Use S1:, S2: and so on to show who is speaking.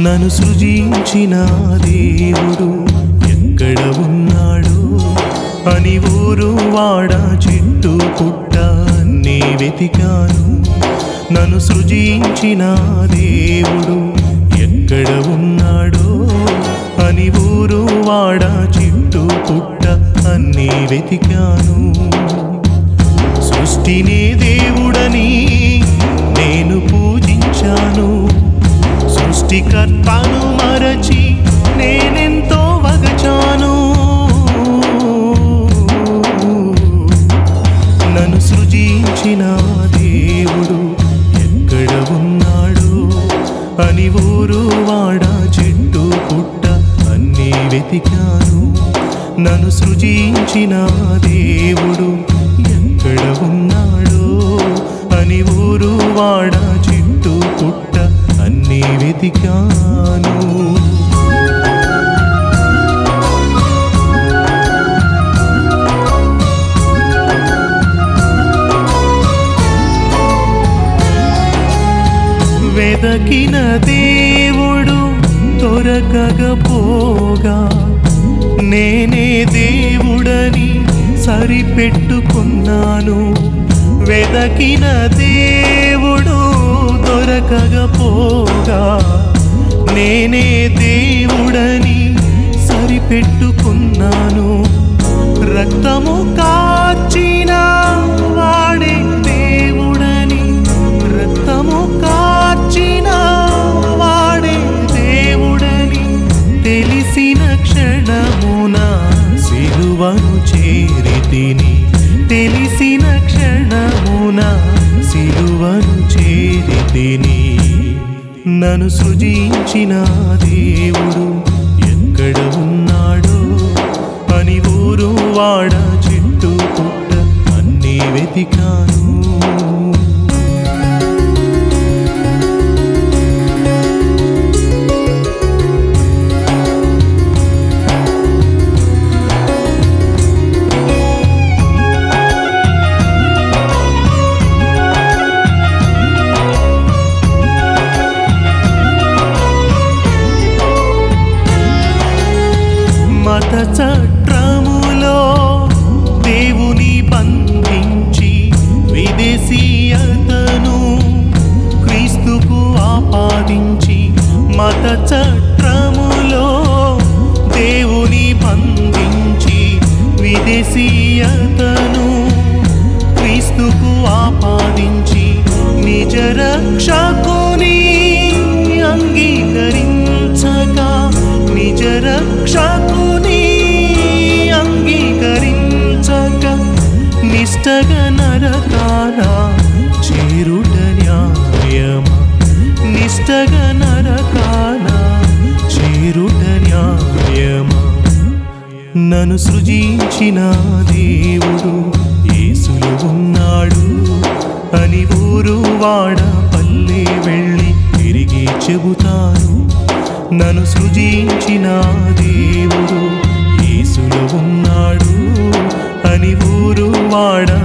S1: నన్ను సృజించిన దేవుడు ఎక్కడ ఉన్నాడు అని ఊరు వాడ చెట్టు పుట్ట నీ వెతికాను నన్ను సృజించిన దేవుడు ఎక్కడ ఉన్నాడో అని ఊరు వాడ చెట్టు పుట్ట అన్నీ వెతికాను సృష్టినే దేవుడని నేను పూజించాను సృష్టికర్తను మరచి నేనెంతో వగచాను నన్ను సృజించిన దేవుడు ఎక్కడ ఉన్నాడు అని ఊరు వాడ చెట్టు పుట్ట అన్నీ వెతికాను నన్ను సృజించిన దేవుడు ఎక్కడ ఉన్నాడో అని ఊరు వాడ చెట్టు పుట్ట అన్నీ వెతికాను వెదకిన దేవుడు దొరకకపోగా నేనే దేవుడని సరిపెట్టుకున్నాను వెదకిన దేవుడు దొరకకపోగా నేనే దేవుడని సరిపెట్టుకున్నాను రక్తము కాచిన వాడే దేవుడని రక్తము కాచిన వాడే దేవుడని తెలిసిన క్షణమున సిలువను చేరితిని తెలిసిన క్షణమున సిలువను చేరితిని నన్ను సృజించిన దేవుడు ఎక్కడ ఉన్నాడో అని ఊరు వాడ చెట్టు పుట్ట అన్నీ వెతికాను మత చట్రములో దేవుని బంధించి విదేశీయతను క్రీస్తుకు ఆపాదించి మత చట్రములో దేవుని బంధించి విదేశీయతను క్రీస్తుకు ఆపాదించి నిజ రక్షకుని అంగీకరించగా నిజ రక్షకుని అంగీకరించగా నిష్టగ నరకాన చేరుట న్యాయమా నిష్టగ నరకాన చేరుట న్యాయమా నన్ను సృజించిన దేవుడు యేసులు ఉన్నాడు అని ఊరు వాడ పల్లె వెళ్ళి తిరిగి చెబుతాను నన్ను సృజించిన దేవుడు యేసులు ఉన్నాడు అని ఊరు వాడ